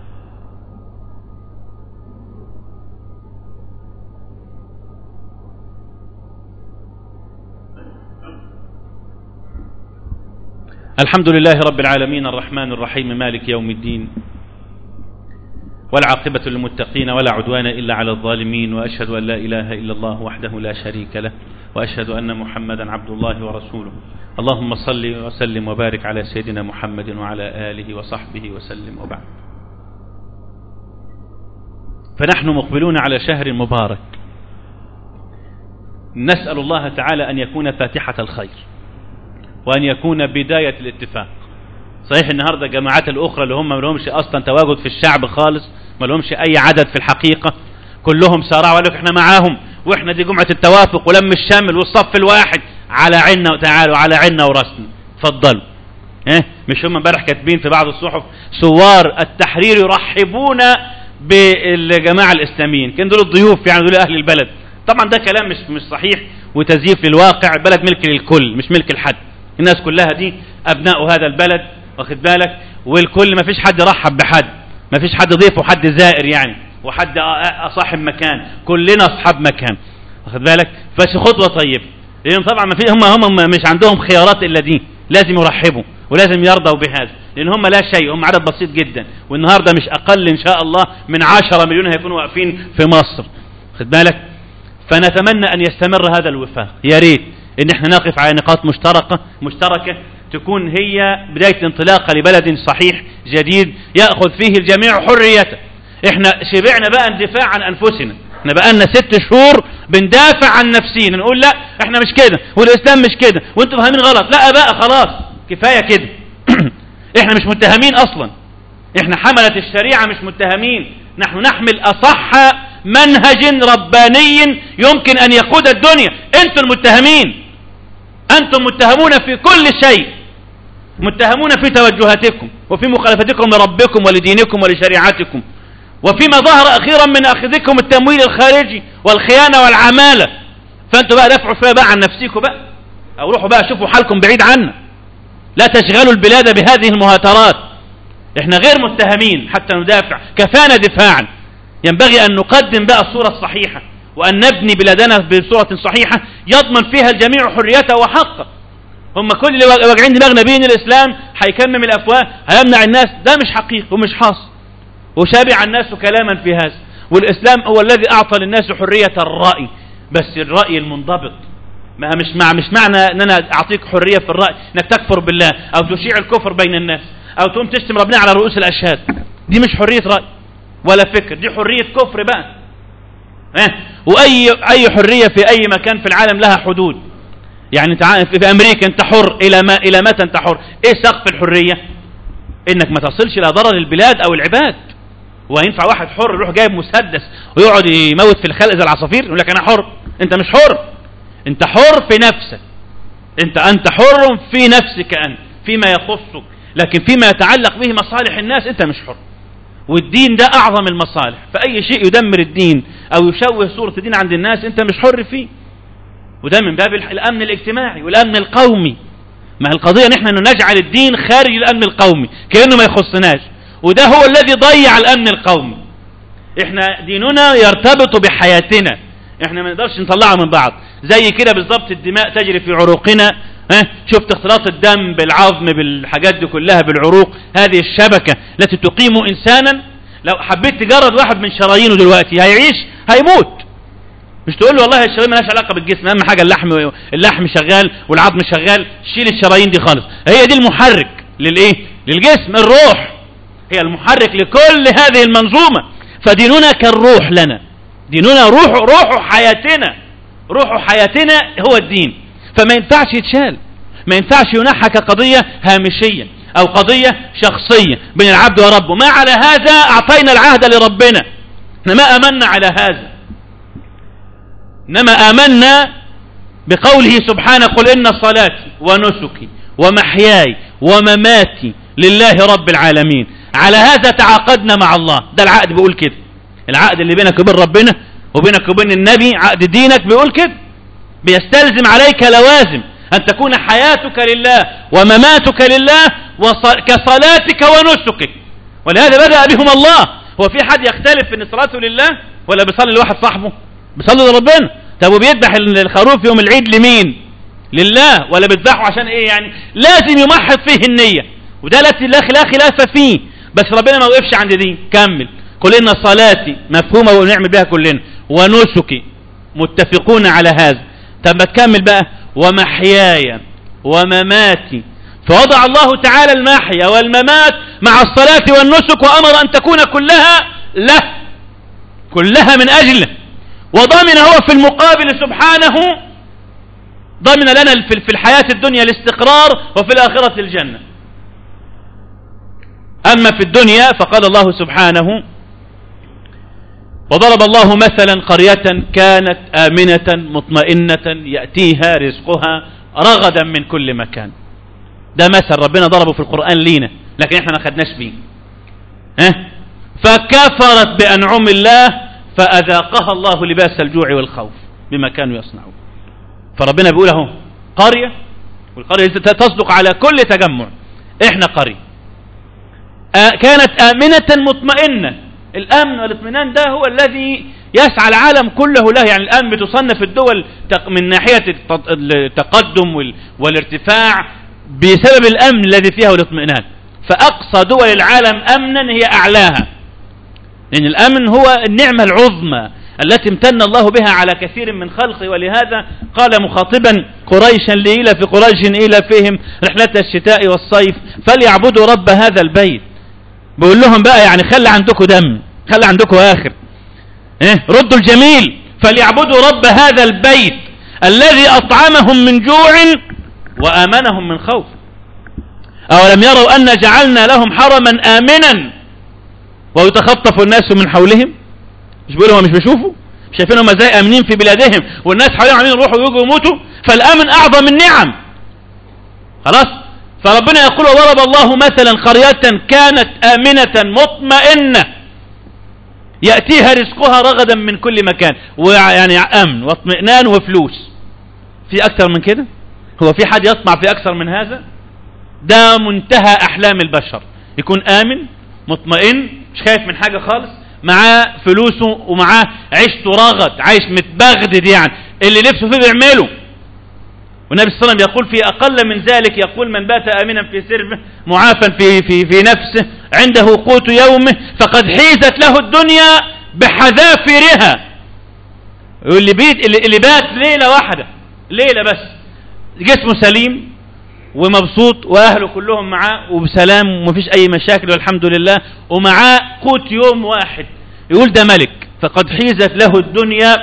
الحمد لله رب العالمين الرحمن الرحيم مالك يوم الدين والعاقبة للمتقين ولا عدوان إلا على الظالمين وأشهد أن لا إله إلا الله وحده لا شريك له وأشهد أن محمدا عبد الله ورسوله اللهم صل وسلم وبارك على سيدنا محمد وعلى آله وصحبه وسلم وبعد فنحن مقبلون على شهر مبارك نسأل الله تعالى أن يكون فاتحة الخير وأن يكون بداية الاتفاق صحيح النهاردة جماعات الأخرى اللي هم ما لهمش أصلا تواجد في الشعب خالص ما لهمش أي عدد في الحقيقة كلهم سارعوا وقالوا احنا معاهم واحنا دي جمعة التوافق ولم الشامل والصف الواحد على عنا وتعالوا على عنا وراسنا اتفضلوا اه مش هم امبارح كاتبين في بعض الصحف ثوار التحرير يرحبون بالجماعة الإسلاميين كان دول الضيوف يعني دول أهل البلد طبعا ده كلام مش مش صحيح وتزييف للواقع البلد ملك للكل مش ملك الحد الناس كلها دي أبناء هذا البلد واخد بالك والكل ما فيش حد رحب بحد ما فيش حد ضيف وحد زائر يعني وحد صاحب مكان كلنا اصحاب مكان واخد بالك بس خطوه طيبه لان طبعا ما في هم هم مش عندهم خيارات الا دي لازم يرحبوا ولازم يرضوا بهذا لان هم لا شيء هم عدد بسيط جدا والنهارده مش اقل ان شاء الله من 10 مليون هيكونوا واقفين في مصر واخد بالك فنتمنى ان يستمر هذا الوفاق يا ريت ان احنا نقف على نقاط مشتركه مشتركه تكون هي بداية انطلاقة لبلد صحيح جديد يأخذ فيه الجميع حريته احنا شبعنا بقى اندفاع عن انفسنا احنا بقى لنا ست شهور بندافع عن نفسينا نقول لا احنا مش كده والاسلام مش كده وانتم فاهمين غلط لا بقى خلاص كفاية كده احنا مش متهمين اصلا احنا حملة الشريعة مش متهمين نحن نحمل اصح منهج رباني يمكن ان يقود الدنيا انتم المتهمين انتم متهمون في كل شيء متهمون في توجهاتكم وفي مخالفتكم لربكم ولدينكم ولشريعتكم وفيما ظهر أخيرا من أخذكم التمويل الخارجي والخيانة والعمالة فأنتوا بقى دافعوا شوية بقى عن نفسكم بقى أو روحوا بقى شوفوا حالكم بعيد عنا لا تشغلوا البلاد بهذه المهاترات احنا غير متهمين حتى ندافع كفانا دفاعا ينبغي أن نقدم بقى الصورة الصحيحة وأن نبني بلادنا بصورة صحيحة يضمن فيها الجميع حريته وحقه هم كل اللي واجعين دماغنا بين الإسلام هيكمم الأفواه هيمنع الناس ده مش حقيقي ومش حاصل وشابع الناس كلاما في هذا والإسلام هو الذي أعطى للناس حرية الرأي بس الرأي المنضبط ما مش مع مش معنى ان انا اعطيك حريه في الراي انك تكفر بالله او تشيع الكفر بين الناس او تقوم تشتم ربنا على رؤوس الاشهاد دي مش حريه راي ولا فكر دي حريه كفر بقى اه واي اي حريه في اي مكان في العالم لها حدود يعني انت في امريكا انت حر الى ما الى متى انت حر ايه سقف الحريه انك ما تصلش الى ضرر البلاد او العباد وينفع واحد حر يروح جايب مسدس ويقعد يموت في الخلق زي العصافير يقول لك انا حر انت مش حر انت حر في نفسك انت انت حر في نفسك انت فيما يخصك لكن فيما يتعلق به مصالح الناس انت مش حر والدين ده اعظم المصالح فاي شيء يدمر الدين أو يشوه صورة الدين عند الناس أنت مش حر فيه وده من باب الأمن الاجتماعي والأمن القومي ما القضية نحن أن نجعل الدين خارج الأمن القومي كأنه ما يخصناش وده هو الذي ضيع الأمن القومي احنا ديننا يرتبط بحياتنا احنا ما نقدرش نطلعه من بعض زي كده بالظبط الدماء تجري في عروقنا ها شفت اختلاط الدم بالعظم بالحاجات دي كلها بالعروق هذه الشبكة التي تقيم انسانا لو حبيت تجرد واحد من شرايينه دلوقتي هيعيش هيموت مش تقول له والله الشرايين مالهاش علاقه بالجسم اهم حاجه اللحم اللحم شغال والعظم شغال شيل الشرايين دي خالص هي دي المحرك للايه للجسم الروح هي المحرك لكل هذه المنظومه فديننا كالروح لنا ديننا روح روح حياتنا روح حياتنا هو الدين فما ينفعش يتشال ما ينفعش ينحى كقضية هامشية أو قضية شخصية بين العبد وربه ما على هذا أعطينا العهد لربنا احنا ما أمنا على هذا إنما آمنا بقوله سبحانه قل إن صلاتي ونسكي ومحياي ومماتي لله رب العالمين على هذا تعاقدنا مع الله ده العقد بيقول كده العقد اللي بينك وبين ربنا وبينك وبين النبي عقد دينك بيقول كده بيستلزم عليك لوازم أن تكون حياتك لله ومماتك لله كصلاتك ونسكك ولهذا بدأ بهم الله هو في حد يختلف ان صلاته لله ولا بيصلي لواحد صاحبه بيصلي لربنا طب وبيذبح الخروف يوم العيد لمين لله ولا بيذبحه عشان ايه يعني لازم يمحض فيه النية وده لا خلاف فيه بس ربنا ما وقفش عند دي كمل قل إن صلاتي مفهومة ونعمل بها كلنا ونسكي متفقون على هذا طب ما تكمل بقى ومحياي ومماتي فوضع الله تعالى المحيا والممات مع الصلاة والنسك وأمر أن تكون كلها له كلها من أجله وضمن هو في المقابل سبحانه ضمن لنا في الحياة الدنيا الاستقرار وفي الآخرة الجنة أما في الدنيا فقال الله سبحانه وضرب الله مثلا قرية كانت آمنة مطمئنة يأتيها رزقها رغدا من كل مكان ده مثل ربنا ضربه في القرآن لينا لكن احنا ما خدناش بيه اه؟ فكفرت بأنعم الله فأذاقها الله لباس الجوع والخوف بما كانوا يصنعون فربنا بيقول اهو قرية والقرية تصدق على كل تجمع احنا قرية آه كانت آمنة مطمئنة الأمن والاطمئنان ده هو الذي يسعى العالم كله له يعني الآن بتصنف الدول من ناحية التقدم والارتفاع بسبب الأمن الذي فيها والاطمئنان فأقصى دول العالم أمنا هي أعلاها لأن الأمن هو النعمة العظمى التي امتن الله بها على كثير من خلقه ولهذا قال مخاطبا قريشا لإلى في قريش إلى فيهم رحلة الشتاء والصيف فليعبدوا رب هذا البيت بقول لهم بقى يعني خلي عندكم دم خلي عندكم آخر إيه؟ ردوا الجميل فليعبدوا رب هذا البيت الذي أطعمهم من جوع وآمنهم من خوف أولم يروا أن جعلنا لهم حرما آمنا ويتخطف الناس من حولهم مش بيقولوا هم مش بيشوفوا مش شايفين هم ازاي امنين في بلادهم والناس حواليهم عاملين يروحوا ويجوا يموتوا فالامن اعظم النعم خلاص فربنا يقول وضرب الله مثلا قرية كانت آمنة مطمئنة يأتيها رزقها رغدا من كل مكان ويعني أمن واطمئنان وفلوس في أكثر من كده هو في حد يطمع في أكثر من هذا ده منتهى أحلام البشر يكون آمن مطمئن مش خايف من حاجة خالص معاه فلوسه ومعاه عيشته رغد عايش متبغدد يعني اللي نفسه فيه بيعمله والنبي صلى الله عليه وسلم يقول في أقل من ذلك يقول من بات آمنا في سربه معافا في, في, في نفسه عنده قوت يومه فقد حيزت له الدنيا بحذافيرها اللي, بيت اللي بات ليلة واحدة ليلة بس جسمه سليم ومبسوط واهله كلهم معاه وبسلام ومفيش اي مشاكل والحمد لله ومعاه قوت يوم واحد يقول ده ملك فقد حيزت له الدنيا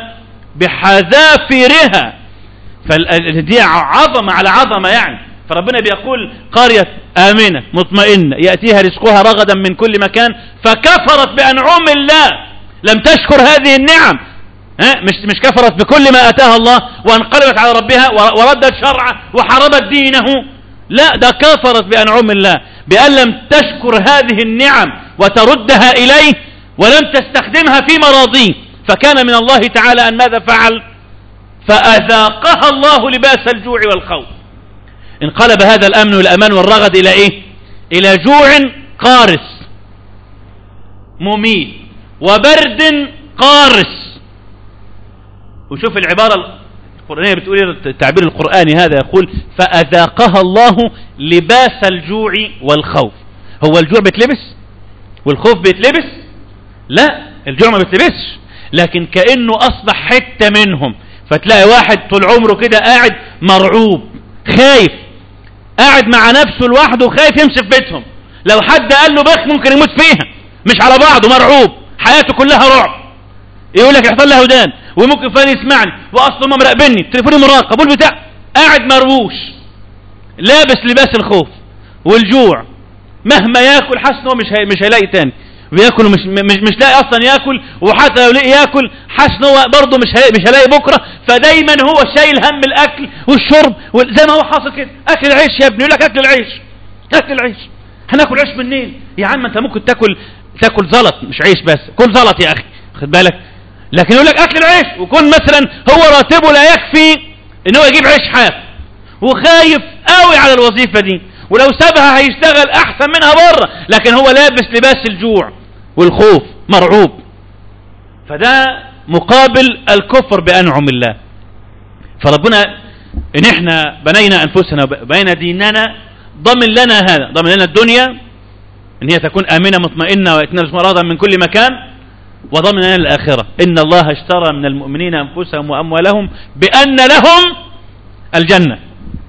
بحذافيرها فدي عظمة على عظمة يعني فربنا بيقول قرية آمنة مطمئنة يأتيها رزقها رغدا من كل مكان فكفرت بأنعم الله لم تشكر هذه النعم ها مش مش كفرت بكل ما أتاها الله وانقلبت على ربها وردت شرعه وحرمت دينه لا ده كفرت بأنعم الله بأن لم تشكر هذه النعم وتردها إليه ولم تستخدمها في مراضيه فكان من الله تعالى أن ماذا فعل فأذاقها الله لباس الجوع والخوف انقلب هذا الأمن والأمان والرغد إلى إيه إلى جوع قارس مميت وبرد قارس وشوف العبارة القرآنية بتقول التعبير القرآني هذا يقول فأذاقها الله لباس الجوع والخوف هو الجوع بيتلبس والخوف بيتلبس لا الجوع ما بيتلبسش لكن كأنه أصبح حتة منهم فتلاقي واحد طول عمره كده قاعد مرعوب خايف قاعد مع نفسه لوحده خايف يمشي في بيتهم لو حد قال له بخ ممكن يموت فيها مش على بعضه مرعوب حياته كلها رعب يقول لك يحصل له ودان وممكن فلان يسمعني واصله ما مراقبني تليفوني مراقب والبتاع قاعد مرووش لابس لباس الخوف والجوع مهما ياكل حاسس انه مش هي مش هيلاقي تاني بياكل ومش مش مش لاقي اصلا ياكل وحتى لو لقي ياكل حاسس ان هو برضه مش هي مش هيلاقي بكره فدايما هو شايل هم الاكل والشرب زي ما هو حاصل كده اكل العيش يا ابني يقول لك اكل العيش اكل العيش هناكل عيش منين يا عم انت ممكن تاكل تاكل زلط مش عيش بس كل زلط يا اخي خد بالك لكن يقول لك اكل العيش ويكون مثلا هو راتبه لا يكفي ان هو يجيب عيش حاف وخايف قوي على الوظيفة دي ولو سابها هيشتغل احسن منها بره لكن هو لابس لباس الجوع والخوف مرعوب فده مقابل الكفر بانعم الله فربنا ان احنا بنينا انفسنا وبنينا ديننا ضمن لنا هذا ضمن لنا الدنيا ان هي تكون امنه مطمئنه ويتنفس مرضا من كل مكان وضمن لنا الآخرة إن الله اشترى من المؤمنين أنفسهم وأموالهم بأن لهم الجنة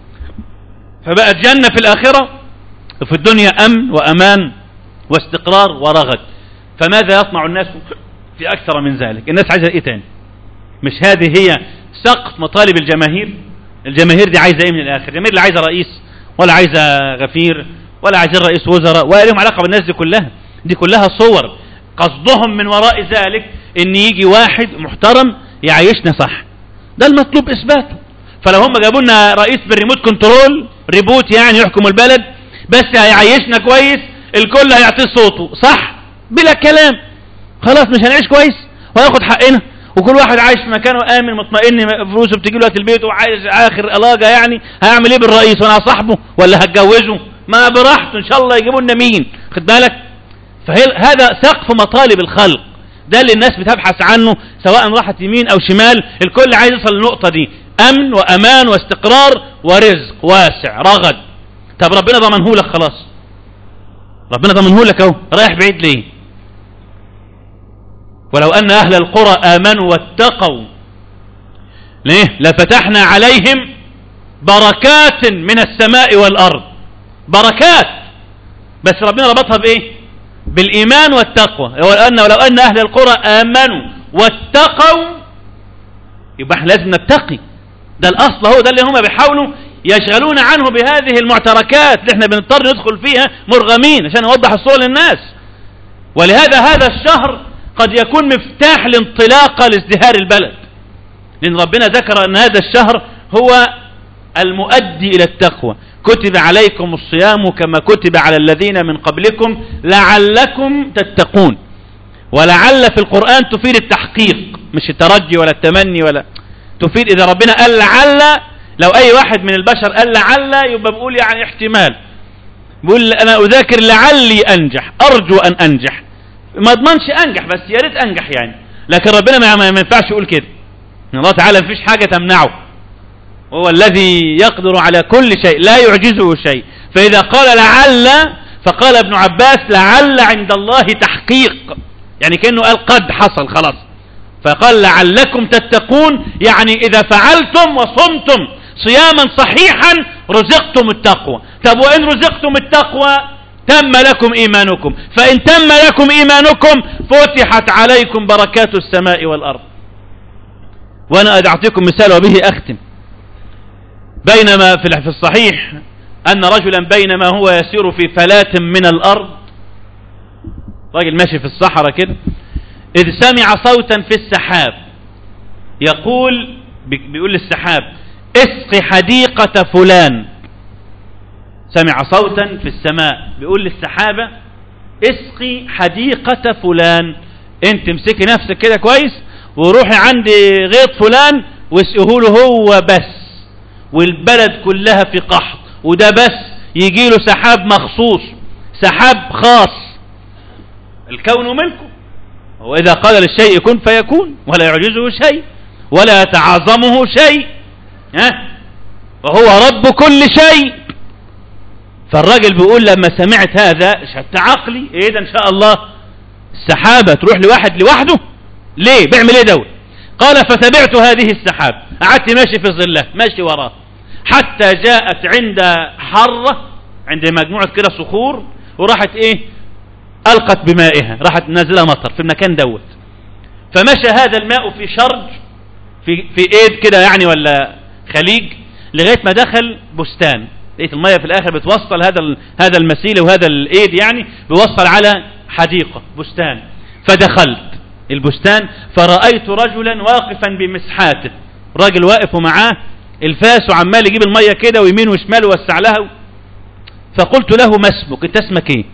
فبقت جنة في الآخرة وفي الدنيا أمن وأمان واستقرار ورغد فماذا يصنع الناس في أكثر من ذلك الناس عايزة إيه تاني مش هذه هي سقف مطالب الجماهير الجماهير دي عايزة إيه من الآخر الجماهير لا عايزة رئيس ولا عايزة غفير ولا عايزين رئيس وزراء ولا لهم علاقة بالناس دي كلها دي كلها صور قصدهم من وراء ذلك ان يجي واحد محترم يعيشنا صح ده المطلوب اثباته فلو هم جابوا لنا رئيس بالريموت كنترول ريبوت يعني يحكم البلد بس هيعيشنا كويس الكل هيعطيه صوته صح بلا كلام خلاص مش هنعيش كويس وهياخد حقنا وكل واحد عايش في مكانه امن مطمئن فلوسه بتجي له البيت وعايز اخر علاجه يعني هيعمل ايه بالرئيس وانا صاحبه ولا هتجوزه ما براحته ان شاء الله يجيبوا لنا مين خد بالك فهذا سقف مطالب الخلق ده اللي الناس بتبحث عنه سواء راحت يمين او شمال الكل عايز يوصل للنقطة دي امن وامان واستقرار ورزق واسع رغد طب ربنا ضمنه لك خلاص ربنا ضمنه لك اهو رايح بعيد ليه ولو ان اهل القرى امنوا واتقوا ليه لفتحنا عليهم بركات من السماء والارض بركات بس ربنا ربطها بايه بالإيمان والتقوى ولو لو أن أهل القرى آمنوا واتقوا يبقى احنا لازم نتقي ده الأصل هو ده اللي هم بيحاولوا يشغلون عنه بهذه المعتركات اللي احنا بنضطر ندخل فيها مرغمين عشان نوضح الصورة للناس ولهذا هذا الشهر قد يكون مفتاح لانطلاقة لازدهار البلد لأن ربنا ذكر أن هذا الشهر هو المؤدي إلى التقوى كتب عليكم الصيام كما كتب على الذين من قبلكم لعلكم تتقون ولعل في القرآن تفيد التحقيق مش الترجي ولا التمني ولا تفيد إذا ربنا قال لعل لو أي واحد من البشر قال لعل يبقى بقول يعني احتمال بقول أنا أذاكر لعلي أنجح أرجو أن أنجح ما اضمنش أنجح بس يا ريت أنجح يعني لكن ربنا ما ينفعش يقول كده الله تعالى مفيش حاجة تمنعه وهو الذي يقدر على كل شيء لا يعجزه شيء فإذا قال لعل فقال ابن عباس لعل عند الله تحقيق يعني كأنه قال قد حصل خلاص فقال لعلكم تتقون يعني إذا فعلتم وصمتم صياما صحيحا رزقتم التقوى طب وإن رزقتم التقوى تم لكم إيمانكم فإن تم لكم إيمانكم فتحت عليكم بركات السماء والأرض وأنا أعطيكم مثال وبه أختم بينما في الصحيح أن رجلا بينما هو يسير في فلاة من الأرض راجل ماشي في الصحراء كده إذ سمع صوتا في السحاب يقول بيقول للسحاب اسق حديقة فلان سمع صوتا في السماء بيقول للسحابة اسقي حديقة فلان انت امسكي نفسك كده كويس وروحي عند غيط فلان واسقه له هو بس والبلد كلها في قحط وده بس يجي له سحاب مخصوص سحاب خاص الكون منكم وإذا قال للشيء كن فيكون ولا يعجزه شيء ولا يتعاظمه شيء ها وهو رب كل شيء فالراجل بيقول لما سمعت هذا شت عقلي ايه ده ان شاء الله السحابة تروح لواحد لوحده ليه بيعمل ايه دول قال فتبعت هذه السحاب قعدت ماشي في ظله ماشي وراه حتى جاءت عند حرة عند مجموعة كده صخور وراحت ايه القت بمائها راحت نازلة مطر في المكان دوت فمشى هذا الماء في شرج في في ايد كده يعني ولا خليج لغايه ما دخل بستان لقيت الميه في الاخر بتوصل هذا هذا المسيل وهذا الايد يعني بيوصل على حديقه بستان فدخلت البستان فرأيت رجلا واقفا بمسحاته راجل واقف ومعاه الفاس وعمال يجيب الميه كده ويمين وشمال ووسع لها فقلت له ما اسمك انت اسمك ايه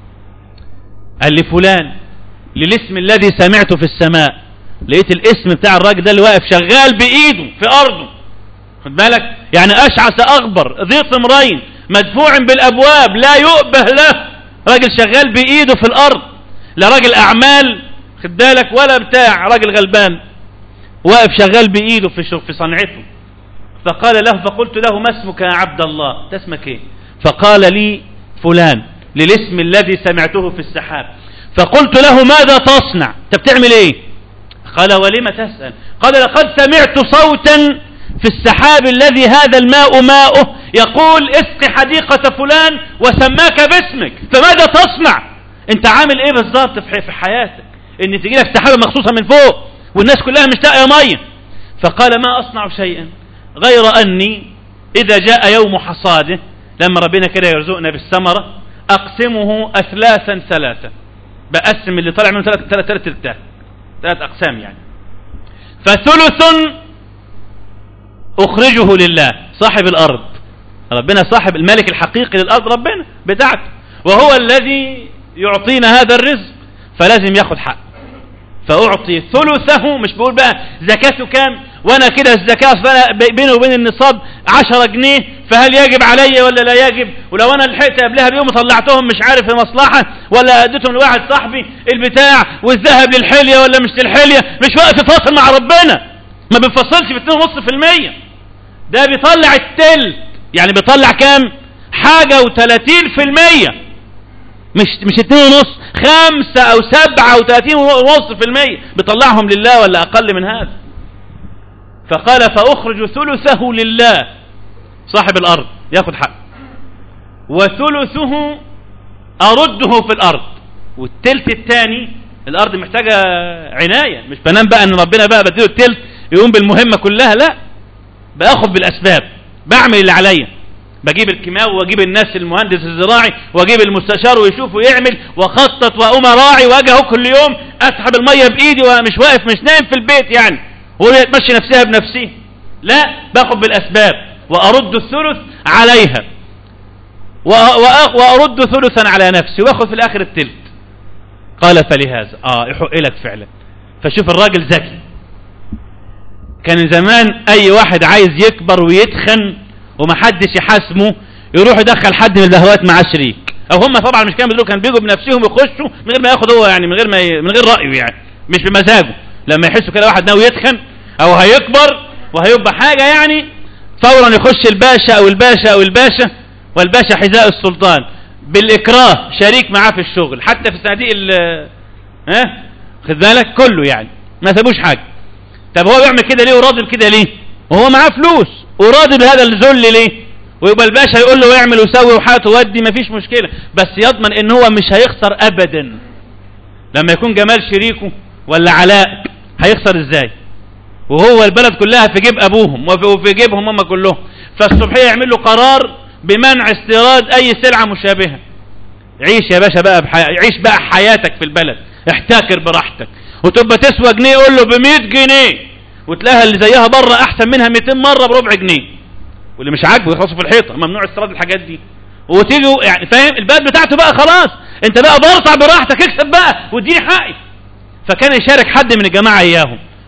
قال لي فلان للاسم الذي سمعته في السماء لقيت الاسم بتاع الراجل ده اللي واقف شغال بايده في ارضه خد بالك يعني اشعث اغبر ذي طمرين مدفوع بالابواب لا يؤبه له راجل شغال بايده في الارض لا راجل اعمال خد بالك ولا بتاع راجل غلبان واقف شغال بايده في في صنعته فقال له فقلت له ما اسمك يا عبد الله انت اسمك ايه فقال لي فلان للاسم الذي سمعته في السحاب فقلت له ماذا تصنع انت بتعمل ايه قال ولم تسأل قال لقد سمعت صوتا في السحاب الذي هذا الماء ماؤه يقول اسق حديقة فلان وسماك باسمك فماذا تصنع انت عامل ايه بالظبط في حياتك ان تجي لك سحابة مخصوصة من فوق والناس كلها مشتاقة مية فقال ما اصنع شيئا غير اني اذا جاء يوم حصاده لما ربنا كده يرزقنا بالثمرة اقسمه اثلاثا ثلاثة بقسم اللي طالع منه ثلاث ثلاث ثلاث ثلاث اقسام يعني فثلث اخرجه لله صاحب الارض ربنا صاحب الملك الحقيقي للارض ربنا بتاعته وهو الذي يعطينا هذا الرزق فلازم ياخد حق فاعطي ثلثه مش بقول بقى زكاته كام وانا كده الزكاة بيني وبين النصاب عشرة جنيه فهل يجب علي ولا لا يجب ولو انا لحقت قبلها بيوم طلعتهم مش عارف المصلحة ولا اديتهم لواحد صاحبي البتاع والذهب للحلية ولا مش للحلية مش وقت فاصل مع ربنا ما بنفصلش في 2.5% ده بيطلع التلت يعني بيطلع كام حاجة وثلاثين في المية مش مش اتنين ونص خمسة او سبعة وثلاثين ونص في المية بيطلعهم لله ولا اقل من هذا فقال فاخرج ثلثه لله صاحب الارض ياخد حق وثلثه ارده في الارض والتلت الثاني الارض محتاجة عناية مش بنام بقى ان ربنا بقى بديله التلت يقوم بالمهمة كلها لا باخد بالاسباب بعمل اللي عليا بجيب الكيماوي واجيب الناس المهندس الزراعي واجيب المستشار ويشوف ويعمل واخطط واقوم اراعي واجي اهو كل يوم اسحب الميه بايدي ومش واقف مش نايم في البيت يعني وهي تمشي نفسها بنفسي لا باخد بالاسباب وارد الثلث عليها وارد ثلثا على نفسي واخد في الاخر التلت قال فلهذا اه يحق لك فعلا فشوف الراجل ذكي كان زمان اي واحد عايز يكبر ويتخن ومحدش يحاسمه يروح يدخل حد من البهوات معاه شريك او هم طبعا مش كانوا كانوا بيجوا بنفسهم يخشوا من غير ما ياخد هو يعني من غير ما ي... من غير رايه يعني مش بمزاجه لما يحسوا كده واحد ناوي يتخن او هيكبر وهيبقى حاجه يعني فورا يخش الباشا او الباشا او الباشا والباشا حذاء السلطان بالاكراه شريك معاه في الشغل حتى في صناديق ال ها خد بالك كله يعني ما سابوش حاجه طب هو بيعمل كده ليه وراضي بكده ليه وهو معاه فلوس وراضي بهذا الذل ليه ويبقى الباشا يقول له ويعمل ويسوي وحاته ودي مفيش مشكلة بس يضمن ان هو مش هيخسر ابدا لما يكون جمال شريكه ولا علاء هيخسر ازاي وهو البلد كلها في جيب ابوهم وفي جيبهم هم كلهم فالصبحية يعمل له قرار بمنع استيراد اي سلعة مشابهة عيش يا باشا بقى بحي... عيش بقى حياتك في البلد احتكر براحتك وتبقى تسوى جنيه قول له ب 100 جنيه وتلاقيها اللي زيها بره احسن منها 200 مره بربع جنيه واللي مش عاجبه يخلصوا في الحيطه ممنوع استيراد الحاجات دي وتيجوا يعني فاهم البلد بتاعته بقى خلاص انت بقى برطع براحتك اكسب بقى واديني حقي فكان يشارك حد من الجماعه اياهم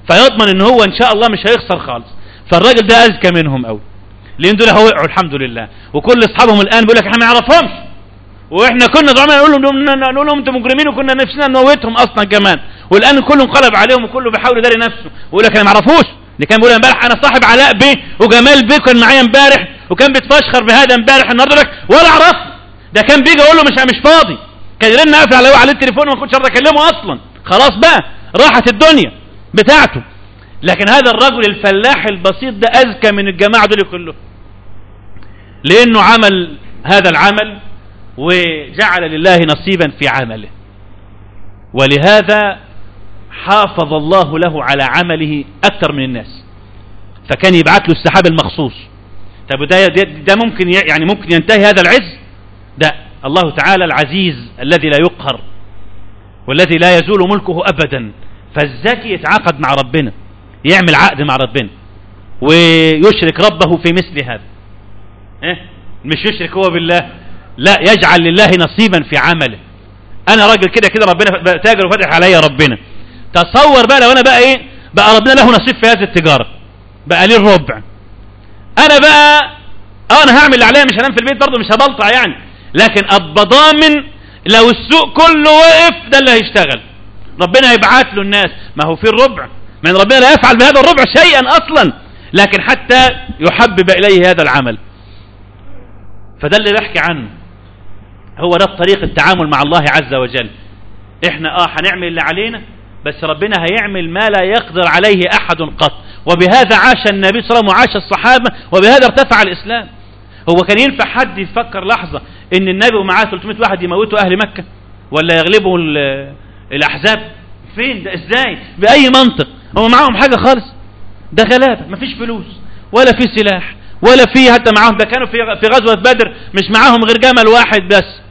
فيضمن ان هو ان شاء الله مش هيخسر خالص فالراجل ده اذكى منهم قوي لان دول هو وقعوا الحمد لله وكل اصحابهم الان بيقول لك احنا ما نعرفهمش واحنا كنا زمان نقول لهم نقول لهم انتم مجرمين وكنا نفسنا نموتهم اصلا كمان والان كله انقلب عليهم وكله بيحاول يداري نفسه ويقول لك انا ما اعرفوش اللي كان بيقول امبارح انا صاحب علاء بيه وجمال بيه كان معايا امبارح وكان بيتفشخر بهذا امبارح النهارده لك ولا اعرف ده كان بيجي اقول له مش مش فاضي كان يرن قافل على على التليفون وما كنتش راضي اكلمه اصلا خلاص بقى راحت الدنيا بتاعته لكن هذا الرجل الفلاح البسيط ده اذكى من الجماعه دول كلهم لانه عمل هذا العمل وجعل لله نصيبا في عمله ولهذا حافظ الله له على عمله أكثر من الناس فكان يبعث له السحاب المخصوص طب ده, ده ممكن يعني ممكن ينتهي هذا العز ده الله تعالى العزيز الذي لا يقهر والذي لا يزول ملكه أبدا فالذكي يتعاقد مع ربنا يعمل عقد مع ربنا ويشرك ربه في مثل هذا إيه؟ مش يشرك هو بالله لا يجعل لله نصيبا في عمله انا راجل كده كده ربنا تاجر وفتح عليا ربنا تصور بقى لو انا بقى ايه بقى ربنا له نصيب في هذه التجارة بقى ليه الربع انا بقى اه انا هعمل اللي عليا مش هنام في البيت برضه مش هبلطع يعني لكن ابقى ضامن لو السوق كله وقف ده اللي هيشتغل ربنا هيبعت له الناس ما هو في الربع من ربنا لا يفعل بهذا الربع شيئا اصلا لكن حتى يحبب اليه هذا العمل فده اللي بحكي عنه هو ده طريق التعامل مع الله عز وجل احنا اه هنعمل اللي علينا بس ربنا هيعمل ما لا يقدر عليه احد قط وبهذا عاش النبي صلى الله عليه وسلم وعاش الصحابة وبهذا ارتفع الاسلام هو كان ينفع حد يفكر لحظة ان النبي ومعاه 300 واحد يموتوا اهل مكة ولا يغلبوا الاحزاب فين ده ازاي باي منطق هو معاهم حاجة خالص ده غلابة مفيش فلوس ولا في سلاح ولا في حتى معاهم ده كانوا في في غزوة بدر مش معاهم غير جمل واحد بس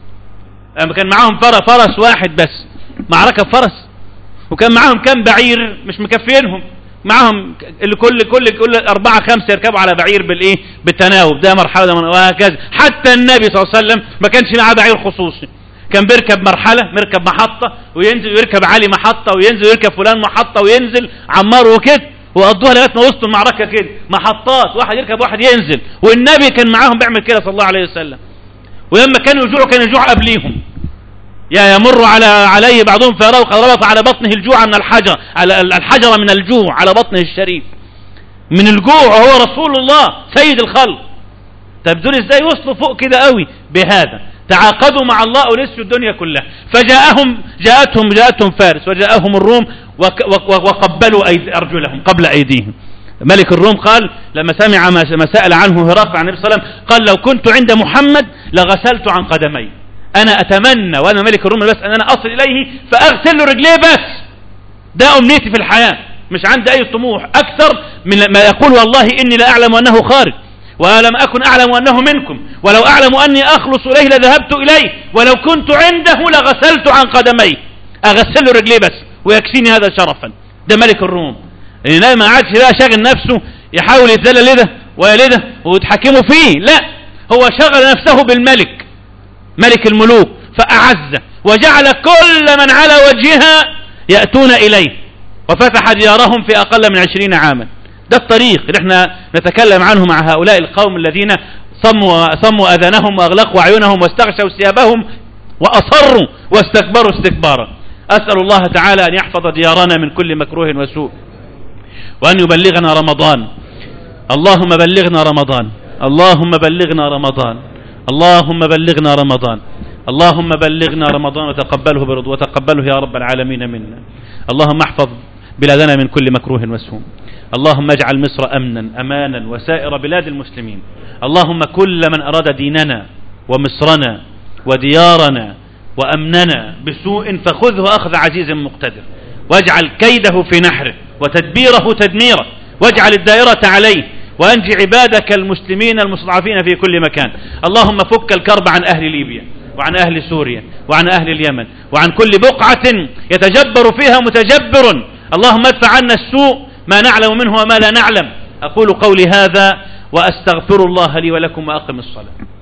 كان معاهم فرس فرس واحد بس معركة فرس وكان معاهم كم بعير مش مكفينهم معاهم اللي كل كل كل أربعة خمسة يركبوا على بعير بالإيه بالتناوب ده مرحلة ده وهكذا حتى النبي صلى الله عليه وسلم ما كانش معاه بعير خصوصي كان بيركب مرحلة بيركب محطة وينزل ويركب علي محطة وينزل ويركب فلان محطة وينزل عمار وكده وقضوها لغايه ما وسطوا المعركة كده محطات واحد يركب واحد ينزل والنبي كان معاهم بيعمل كده صلى الله عليه وسلم ولما كانوا يجوعوا كان يجوع قبليهم يا يمر على عليه بعضهم فيراه قد ربط على بطنه الجوع من الحجر على الحجر من الجوع على بطنه الشريف من الجوع وهو رسول الله سيد الخلق طب دول ازاي وصلوا فوق كده قوي بهذا تعاقدوا مع الله ونسوا الدنيا كلها فجاءهم جاءتهم جاءتهم فارس وجاءهم الروم وقبلوا أيدي أرجلهم قبل أيديهم ملك الروم قال لما سمع ما سأل عنه هرقل عن النبي صلى الله عليه وسلم قال لو كنت عند محمد لغسلت عن قدمي أنا أتمنى وأنا ملك الروم بس أن أنا أصل إليه فأغسل له رجليه بس ده أمنيتي في الحياة مش عندي أي طموح أكثر من ما يقول والله إني لا أعلم أنه خارج ولم أكن أعلم أنه منكم ولو أعلم أني أخلص إليه لذهبت إليه ولو كنت عنده لغسلت عن قدمي أغسل له رجليه بس ويكفيني هذا شرفا ده ملك الروم لأن ما عادش بقى شاغل نفسه يحاول يتذلل لده ولده ويتحكموا فيه لا هو شغل نفسه بالملك ملك الملوك فأعزه وجعل كل من على وجهها يأتون إليه وفتح ديارهم في أقل من عشرين عاما ده الطريق اللي احنا نتكلم عنه مع هؤلاء القوم الذين صموا, صموا أذانهم وأغلقوا عيونهم واستغشوا ثيابهم وأصروا واستكبروا استكبارا أسأل الله تعالى أن يحفظ ديارنا من كل مكروه وسوء وأن يبلغنا رمضان اللهم بلغنا رمضان اللهم بلغنا رمضان اللهم بلغنا رمضان اللهم بلغنا رمضان وتقبله برضو وتقبله يا رب العالمين منا اللهم احفظ بلادنا من كل مكروه وسوء اللهم اجعل مصر أمنا أمانا وسائر بلاد المسلمين اللهم كل من أراد ديننا ومصرنا وديارنا وأمننا بسوء فخذه أخذ عزيز مقتدر واجعل كيده في نحره وتدبيره تدميره واجعل الدائرة عليه وأنج عبادك المسلمين المستضعفين في كل مكان اللهم فك الكرب عن أهل ليبيا وعن أهل سوريا وعن أهل اليمن وعن كل بقعة يتجبر فيها متجبر اللهم ادفع عنا السوء ما نعلم منه وما لا نعلم أقول قولي هذا وأستغفر الله لي ولكم وأقم الصلاة